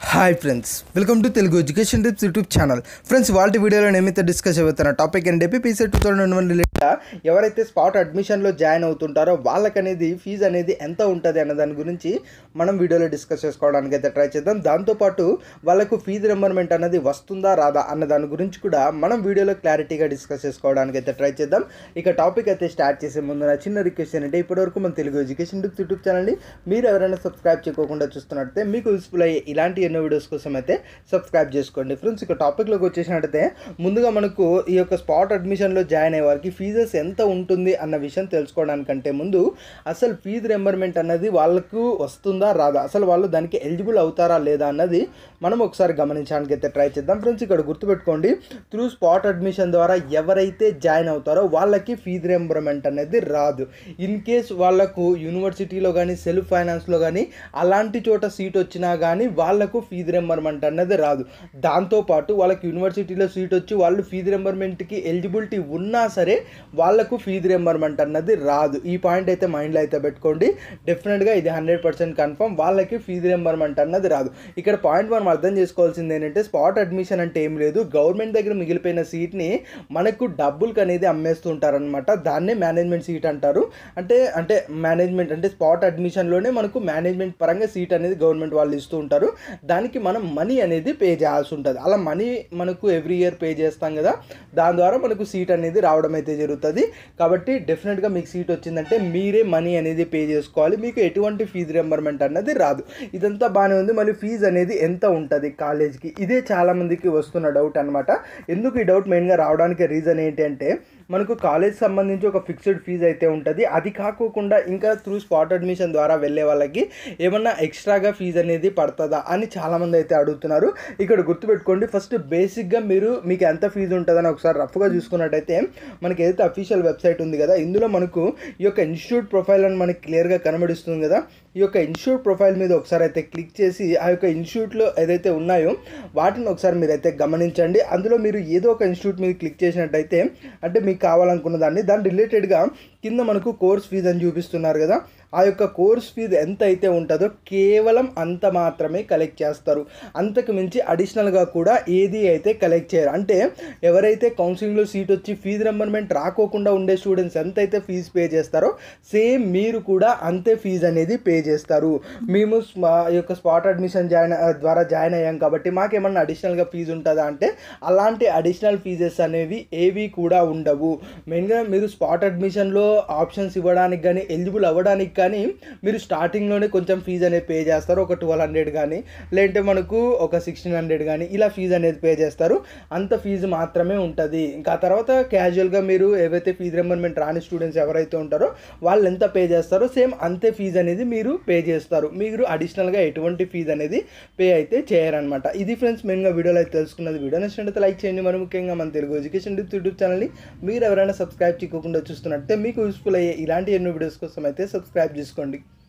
hi friends welcome to Telugu education tips YouTube channel friends వాళ్ళ వీడియోలో ఏమైతే డిస్కస్ అవుతున్న టాపిక్ ఏంటి PC two thousand one related ఎవరైతే స్పాట్ అడ్మిషన్లో జాయిన్ అవుతుంటారో వాళ్ళకనేది ఫీజు అనేది ఎంత ఉంటుంది అన్న దాని గురించి మనం వీడియోలో డిస్కస్ చేసుకోవడానికి అయితే ట్రై చేద్దాం దాంతోపాటు వాళ్ళకు ఫీజు రింబర్మెంట్ అనేది వస్తుందా రాదా అన్న దాని గురించి కూడా మనం వీడియోలో క్లారిటీగా డిస్కస్ చేసుకోవడానికి అయితే ట్రై చేద్దాం ఇక టాపిక్ అయితే స్టార్ట్ చేసే ముందు నా చిన్న రిక్వెస్ట్ ఏంటంటే ఇప్పటివరకు మన తెలుగు ఎడ్యుకేషన్ టిప్స్ యూట్యూబ్ ఛానల్ని మీరు ఎవరైనా సబ్స్క్రైబ్ చేయకుండా చూస్తున్నట్టయితే మీకు యూస్ఫుల్ అయ్యే ఇలాంటి ఎన్నో వీడియోస్ కోసం అయితే సబ్స్క్రైబ్ చేసుకోండి ఫ్రెండ్స్ ఇక టాపిక్లోకి వచ్చేసినట్టయితే ముందుగా మనకు ఈ యొక్క స్పాట్ అడ్మిషన్లో జాయిన్ అయ్యే వారికి ఫీజెస్ ఎంత ఉంటుంది అన్న విషయం తెలుసుకోవడానికంటే ముందు అసలు ఫీజు రెంబర్మెంట్ అన్నది వాళ్ళకు వస్తుందా రాదా అసలు వాళ్ళు దానికి ఎలిజిబుల్ అవుతారా లేదా అన్నది మనం ఒకసారి గమనించడానికి అయితే ట్రై చేద్దాం ఫ్రెండ్స్ ఇక్కడ గుర్తుపెట్టుకోండి త్రూ స్పాట్ అడ్మిషన్ ద్వారా ఎవరైతే జాయిన్ అవుతారో వాళ్ళకి ఫీజు రెంబర్మెంట్ అనేది రాదు ఇన్ కేస్ వాళ్ళకు యూనివర్సిటీలో కానీ సెల్ఫ్ ఫైనాన్స్లో కానీ అలాంటి చోట సీట్ వచ్చినా కానీ వాళ్ళకు ఫీజు రెంబర్మెంట్ అన్నది రాదు దాంతోపాటు వాళ్ళకి యూనివర్సిటీలో సీట్ వచ్చి వాళ్ళు ఫీజు రెంబర్మెంట్కి ఎలిజిబిలిటీ ఉన్నా సరే వాళ్ళకు ఫీజు రెంబర్మెంట్ అన్నది రాదు ఈ పాయింట్ అయితే మైండ్లో అయితే పెట్టుకోండి డెఫినెట్గా ఇది హండ్రెడ్ పర్సెంట్ కన్ఫర్మ్ వాళ్ళకి ఫీజు రెంబర్మెంట్ అన్నది రాదు ఇక్కడ పాయింట్ మనం అర్థం చేసుకోవాల్సింది ఏంటంటే స్పాట్ అడ్మిషన్ అంటే ఏం లేదు గవర్నమెంట్ దగ్గర మిగిలిపోయిన సీట్ని మనకు డబ్బులకి అనేది అమ్మేస్తుంటారనమాట దాన్నే మేనేజ్మెంట్ సీట్ అంటారు అంటే అంటే మేనేజ్మెంట్ అంటే స్పాట్ అడ్మిషన్లోనే మనకు మేనేజ్మెంట్ పరంగా సీట్ అనేది గవర్నమెంట్ వాళ్ళు ఇస్తూ ఉంటారు దానికి మనం మనీ అనేది పే చేయాల్సి ఉంటుంది అలా మనీ మనకు ఎవ్రీ ఇయర్ పే చేస్తాం కదా దాని ద్వారా మనకు సీట్ అనేది రావడం అయితే జరుగుతుంది కాబట్టి డెఫినెట్గా మీకు సీట్ వచ్చిందంటే మీరే మనీ అనేది పే చేసుకోవాలి మీకు ఎటువంటి ఫీజు రింబర్మెంట్ అన్నది రాదు ఇదంతా బాగానే ఉంది మళ్ళీ ఫీజు అనేది ఎంత ఉంటుంది కాలేజ్కి ఇదే చాలామందికి వస్తున్న డౌట్ అనమాట ఎందుకు ఈ డౌట్ మెయిన్గా రావడానికి రీజన్ ఏంటి అంటే మనకు కాలేజ్ సంబంధించి ఒక ఫిక్స్డ్ ఫీజు అయితే ఉంటుంది అది కాకోకుండా ఇంకా త్రూ స్పాట్ అడ్మిషన్ ద్వారా వెళ్ళే వాళ్ళకి ఏమన్నా ఎక్స్ట్రాగా ఫీజు అనేది పడుతుందా అని చాలామంది అయితే అడుగుతున్నారు ఇక్కడ గుర్తుపెట్టుకోండి ఫస్ట్ బేసిక్గా మీరు మీకు ఎంత ఫీజు ఉంటుందని ఒకసారి రఫ్గా చూసుకున్నట్టయితే మనకి ఏదైతే అఫీషియల్ వెబ్సైట్ ఉంది కదా ఇందులో మనకు ఈ యొక్క ఇన్స్టిట్యూట్ ప్రొఫైల్ అని మనకి క్లియర్గా కనబడిస్తుంది కదా ఈ యొక్క ఇన్స్టిట్యూట్ ప్రొఫైల్ మీద ఒకసారి అయితే క్లిక్ చేసి ఆ యొక్క ఇన్స్టిట్యూట్లో ఏదైతే ఉన్నాయో వాటిని ఒకసారి మీరు అయితే గమనించండి అందులో మీరు ఏదో ఒక ఇన్స్టిట్యూట్ మీద క్లిక్ చేసినట్టయితే అంటే మీకు కావాలనుకున్న దాన్ని దాని రిలేటెడ్గా కింద మనకు కోర్స్ ఫీజు అని చూపిస్తున్నారు కదా ఆ యొక్క కోర్స్ ఫీజు ఎంత అయితే ఉంటుందో కేవలం అంత మాత్రమే కలెక్ట్ చేస్తారు అంతకు మించి అడిషనల్గా కూడా ఏది అయితే కలెక్ట్ చేయరు అంటే ఎవరైతే కౌన్సిలింగ్లో సీట్ వచ్చి ఫీజు రింబర్మెంట్ రాకోకుండా ఉండే స్టూడెంట్స్ ఎంత అయితే ఫీజు పే చేస్తారో సేమ్ మీరు కూడా అంతే ఫీజు అనేది పే చేస్తారు మేము స్మా- ఈ యొక్క స్పాట్ అడ్మిషన్ జాయిన్ ద్వారా జాయిన్ అయ్యాం కాబట్టి మాకేమన్నా అడిషనల్గా ఫీజు ఉంటుందా అంటే అలాంటి అడిషనల్ ఫీజెస్ అనేవి ఏవి కూడా ఉండవు మెయిన్గా మీరు స్పాట్ అడ్మిషన్లో ఆప్షన్స్ ఇవ్వడానికి కానీ ఎలిజిబుల్ అవ్వడానికి కానీ మీరు స్టార్టింగ్లోనే కొంచెం ఫీజు అనేది పే చేస్తారు ఒక ట్వెల్వ్ హండ్రెడ్ కానీ లేదంటే మనకు ఒక సిక్స్టీన్ హండ్రెడ్ కానీ ఇలా ఫీజు అనేది పే చేస్తారు అంత ఫీజు మాత్రమే ఉంటుంది ఇంకా ఆ తర్వాత క్యాజువల్గా మీరు ఏవైతే ఫీజు రింబర్మెంట్ రాని స్టూడెంట్స్ ఎవరైతే ఉంటారో వాళ్ళు ఎంత పే చేస్తారో సేమ్ అంతే ఫీజు అనేది మీరు పే చేస్తారు మీరు అడిషనల్గా ఎటువంటి ఫీజు అనేది పే అయితే చేయరనమాట ఇది ఫ్రెండ్స్ మెయిన్గా వీడియోలో అయితే తెలుసుకున్నది వీడియో నచ్చినట్లయితే లైక్ చేయండి మరి ముఖ్యంగా మన తెలుగు ఎడ్యుకేషన్ టిప్స్ యూట్యూబ్ ఛానల్ని మీరు ఎవరైనా సబ్స్క్రైబ్ చేయకుండా చూస్తున్నట్టే మీకు యూస్ఫుల్ అయ్యే ఇలాంటి ఎన్నో వీడియోస్ కోసం అయితే సబ్స్క్రైబ్ చేసుకోండి